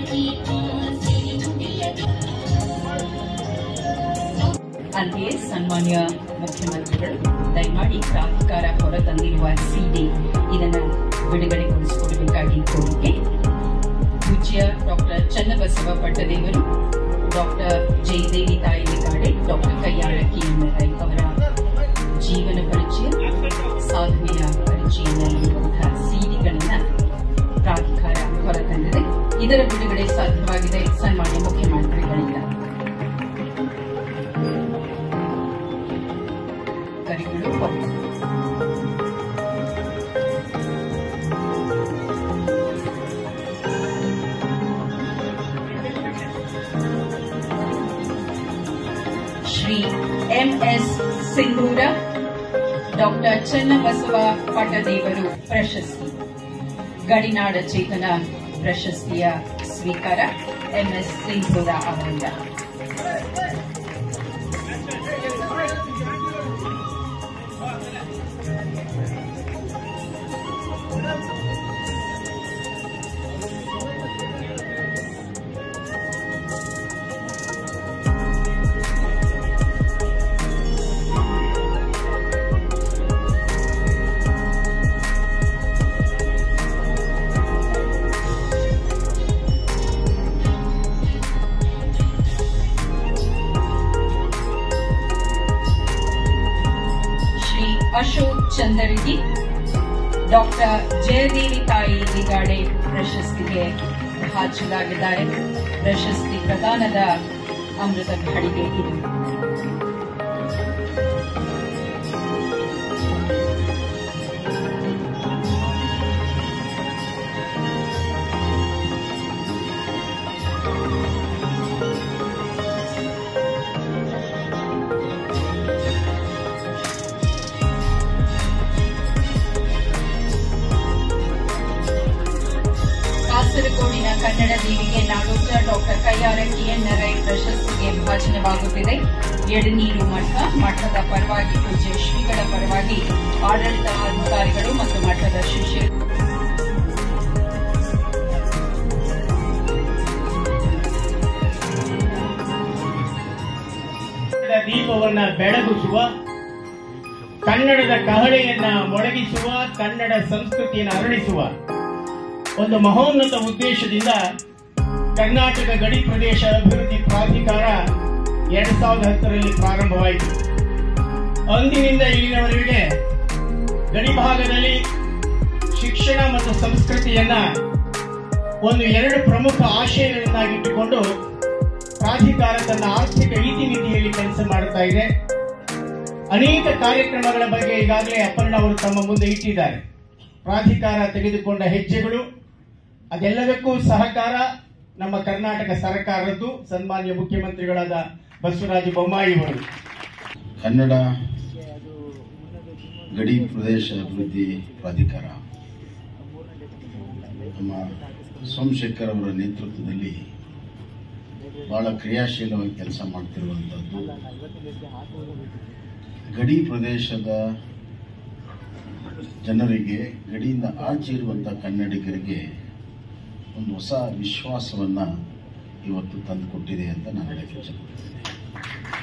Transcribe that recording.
ಅಂತೆಯೇ ಸನ್ಮಾನ್ಯ ಮುಖ್ಯಮಂತ್ರಿಗಳು ದಯಮಾಡಿ ಪ್ರಾಧಿಕಾರ ಹೊರತಂದಿರುವ ಸಿಡಿ ಇದನ್ನು ಬಿಡುಗಡೆಗೊಳಿಸಿಕೊಡಬೇಕಾಗಿ ಕೋರಿಕೆ ಪೂಜ್ಯ doctor Channabasava Pattadevaru doctor Jayadevi Tayi Ligade doctor ಕಯ್ಯಾಳ ಕಿಯಣ್ಣರೈ ಅವರ ಜೀವನ ಪರಿಚಯ ಸಾಧನೆಯ ಪರಿಚಯ ನೀಡುವಂತಹ ಸಿಡಿಗಳನ್ನ ಪ್ರಾಧಿಕಾರ ಹೊರತಂದಿದೆ ಇದರ ಬಿಡುಗಡೆ ಸಾಧ್ಯವಾಗಿದೆ ಸನ್ಮಾನ್ಯ ಮುಖ್ಯಮಂತ್ರಿಗಳಿಂದ ಕರಿಗಳು ಹೊರತು ಶ್ರೀ ಎಂಎಸ್ ಸಿಂಧೂರ ಡಾಕ್ಟರ್ ಚನ್ನಬಸವ ಪಟ್ಟದೇವರು ಪ್ರಶಸ್ತಿ ಗಡಿನಾಡ ಚೇತನ ಪ್ರಶಸ್ತಿಯ ಸ್ವೀಕಾರ ಎಂಎಸ್ ಸಿಂಧೂರ ಅವರಿಂದ ಶ್ರೀ ಅಶೋಕ್ ಚಂದರಗಿ ಡಾಕ್ಟರ್ ಜಯದೇವಿ ತಾಯಿ ಲಿಗಾಡೆ ಪ್ರಶಸ್ತಿಗೆ ಭಾಜರಾಗಿದ್ದಾರೆ ಪ್ರಶಸ್ತಿ ಪ್ರದಾನದ ಅಮೃತ ಘಳಿಗೆ ಇದು ಕಾಸರಗೋಡಿನ ಕನ್ನಡ ದೇವಿಗೆ ನಾಡೋಜ ಡಾಕ್ಟರ್ ಕಯ್ಯಾರ ಕಿಯಣ್ಣರೈ ಪ್ರಶಸ್ತಿಗೆ ಭಾಜನವಾಗುತ್ತಿದೆ ಎಡನೀರು ಮಠ ಮಠದ ಪರವಾಗಿ ಪೂಜ್ಯ ಶ್ರೀಗಳ ಪರವಾಗಿ ಆಡಳಿತಾಧಿಕಾರಿಗಳು ಮತ್ತು ಮಠದ ಶಿಷ್ಯರು ಕನ್ನಡದ ದೀಪವನ್ನ ಬೆಳಗಿಸುವ ಕನ್ನಡದ ಕಹಳೆಯನ್ನ ಮೊಳಗಿಸುವ ಕನ್ನಡ ಸಂಸ್ಕೃತಿಯನ್ನು ಅರಳಿಸುವ ಒಂದು ಮಹೋನ್ನತ ಉದ್ದೇಶದಿಂದ ಕರ್ನಾಟಕ ಗಡಿ ಪ್ರದೇಶ ಅಭಿವೃದ್ಧಿ ಪ್ರಾಧಿಕಾರ ಎರಡ್ ಸಾವಿರದ ಹತ್ತರಲ್ಲಿ ಪ್ರಾರಂಭವಾಯಿತು ಅಂದಿನಿಂದ ಇಲ್ಲಿನವರೆಗೆ ಗಡಿ ಭಾಗದಲ್ಲಿ ಶಿಕ್ಷಣ ಮತ್ತು ಸಂಸ್ಕೃತಿಯನ್ನ ಒಂದು ಎರಡು ಪ್ರಮುಖ ಆಶಯಗಳನ್ನಾಗಿಟ್ಟುಕೊಂಡು ಪ್ರಾಧಿಕಾರ ತನ್ನ ಆರ್ಥಿಕ ಇತಿಮಿತಿಯಲ್ಲಿ ಕೆಲಸ ಮಾಡುತ್ತಾ ಇದೆ ಅನೇಕ ಕಾರ್ಯಕ್ರಮಗಳ ಬಗ್ಗೆ ಈಗಾಗಲೇ ಅಪರ್ಣ ಅವರು ತಮ್ಮ ಮುಂದೆ ಇಟ್ಟಿದ್ದಾರೆ ಪ್ರಾಧಿಕಾರ ತೆಗೆದುಕೊಂಡ ಹೆಜ್ಜೆಗಳು ಅದೆಲ್ಲದಕ್ಕೂ ಸಹಕಾರ ನಮ್ಮ ಕರ್ನಾಟಕ ಸರ್ಕಾರದ್ದು ಸನ್ಮಾನ್ಯ ಮುಖ್ಯಮಂತ್ರಿಗಳಾದ ಬಸವರಾಜ ಬೊಮ್ಮಾಯಿ ಅವರು ಕನ್ನಡ ಗಡಿ ಪ್ರದೇಶ ಅಭಿವೃದ್ಧಿ ಪ್ರಾಧಿಕಾರ ನಮ್ಮ ಸೋಮಶೇಖರ್ ಅವರ ನೇತೃತ್ವದಲ್ಲಿ ಬಹಳ ಕ್ರಿಯಾಶೀಲವಾಗಿ ಕೆಲಸ ಮಾಡ್ತಿರುವಂಥದ್ದು ಗಡಿ ಪ್ರದೇಶದ ಜನರಿಗೆ ಗಡಿಯಿಂದ ಆಚೆ ಇರುವಂಥ ಕನ್ನಡಿಗರಿಗೆ ಒಂದು ಹೊಸ ವಿಶ್ವಾಸವನ್ನು ಇವತ್ತು ತಂದುಕೊಟ್ಟಿದೆ ಅಂತ ನಾನು ಹೇಳಕ್ಕೆ ಇಷ್ಟಪಡ್ತೀನಿ